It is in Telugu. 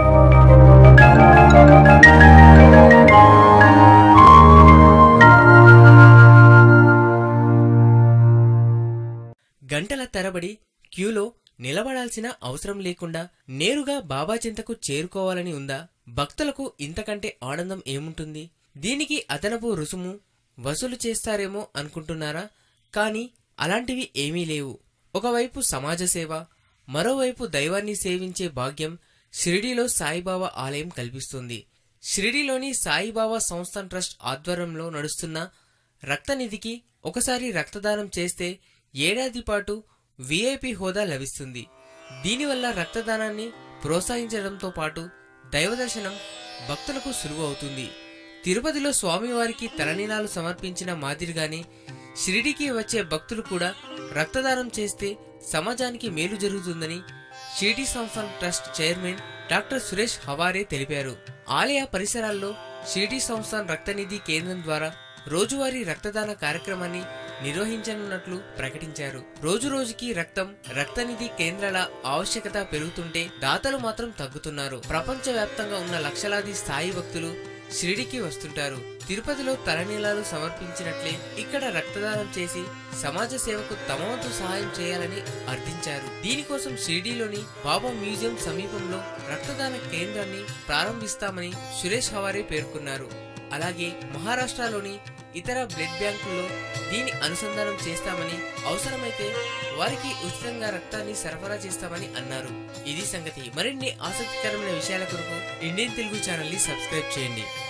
గంటల తరబడి క్యూలో నిలబడాల్సిన అవసరం లేకుండా నేరుగా బాబా చింతకు చేరుకోవాలని ఉందా భక్తులకు ఇంతకంటే ఆనందం ఏముంటుంది దీనికి అదనపు రుసుము వసూలు చేస్తారేమో అనుకుంటున్నారా కానీ అలాంటివి ఏమీ లేవు ఒకవైపు సమాజ సేవ మరోవైపు దైవాన్ని సేవించే భాగ్యం షిరిడీలో సాయిబాబా ఆలయం కల్పిస్తుంది షిరిడీలోని సాయిబాబా సంస్థాన్ ట్రస్ట్ ఆధ్వర్యంలో నడుస్తున్న రక్తనిధికి ఒకసారి రక్తదానం చేస్తే ఏడాది పాటు విఐపి హోదా లభిస్తుంది దీనివల్ల రక్తదానాన్ని ప్రోత్సహించడంతో పాటు దైవదర్శనం భక్తులకు సులువు అవుతుంది తిరుపతిలో స్వామివారికి తలనీలాలు సమర్పించిన మాదిరిగానే షిరిడీకి వచ్చే భక్తులు కూడా రక్తదానం చేస్తే సమాజానికి మేలు జరుగుతుందని Shirdi Sansthan trust chairman doctor Suresh Haware తెలిపారు ఆలయ పరిసరాల్లో షిరిడీ సంస్థాన్ రక్తనిధి కేంద్రం ద్వారా రోజువారీ రక్తదాన కార్యక్రమాన్ని నిర్వహించనున్నట్లు ప్రకటించారు రోజు రోజుకి రక్తం రక్తనిధి కేంద్రాల ఆవశ్యకత పెరుగుతుంటే దాతలు మాత్రం తగ్గుతున్నారు ప్రపంచవ్యాప్తంగా ఉన్న లక్షలాది స్థాయి భక్తులు షిరిడికి వస్తుంటారు తిరుపతిలో తలనీలాలు సమర్పించినట్లే ఇక్కడ రక్తదానం చేసి సమాజ సేవకు తమ వంతు సహాయం చేయాలని అర్థించారు దీనికోసం షిరిడీలోని బాబా మ్యూజియం సమీపంలో రక్తదాన కేంద్రాన్ని ప్రారంభిస్తామని సురేష్ హవారే పేర్కొన్నారు అలాగే మహారాష్ట్రలోని ఇతర బ్లడ్ బ్యాంకుల్లో దీని అనుసంధానం చేస్తామని అవసరమైతే వారికి ఉచితంగా రక్తాన్ని సరఫరా చేస్తామని అన్నారు ఇది సంగతి మరిన్ని ఆసక్తికరమైన విషయాల కొరకు ఇండియన్ తెలుగు ఛానల్ ని సబ్స్క్రైబ్ చేయండి